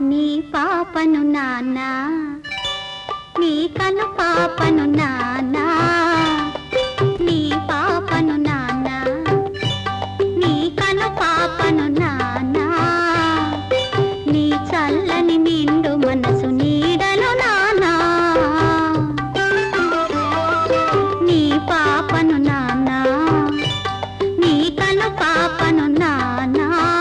నీ పాపను నాన్న నీ కను పాపను నాన్న నీ పాపను నాన్న నీ కను పాపను నాన్న నీ చల్లని నిండు మనసు నీడలు నాన్న నీ పాపను నాన్న నీ కను పాపను నాన్న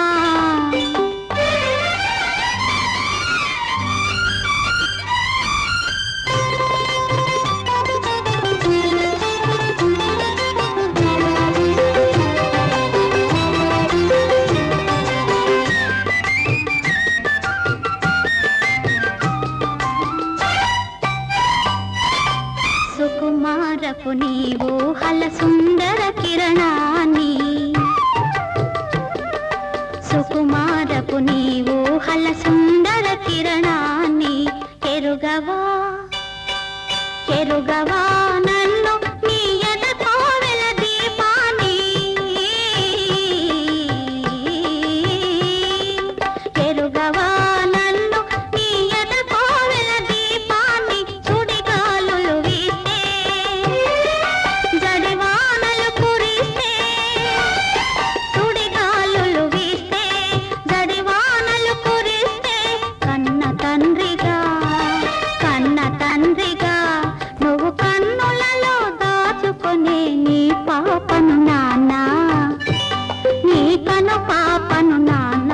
సుకుమారపు నీవు హల సుందర కిరణాన్ని సుకుమారపు నీవు హల సుందర కిరణాన్ని ఎరుగవా ఎరుగవా నన్ను నీ ఎద కోవెల దీపాన్ని ఎరుగవా నన్ను నీ ఎద కోవెల దీపాన్ని సుడిగాలులు వీస్తే జడివానలు కురిస్తే సుడిగాలులు వీస్తే జడివానలు కురిస్తే కన్న తండ్రిగా కన్న తండ్రిగా నువ్వు కన్నులలో దాచుకునే నీ పాపను నాన్న నీ కను పాపను నాన్న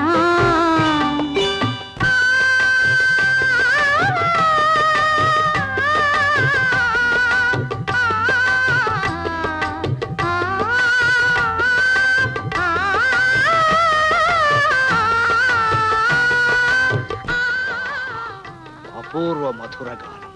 అపూర్వ మధుర గానం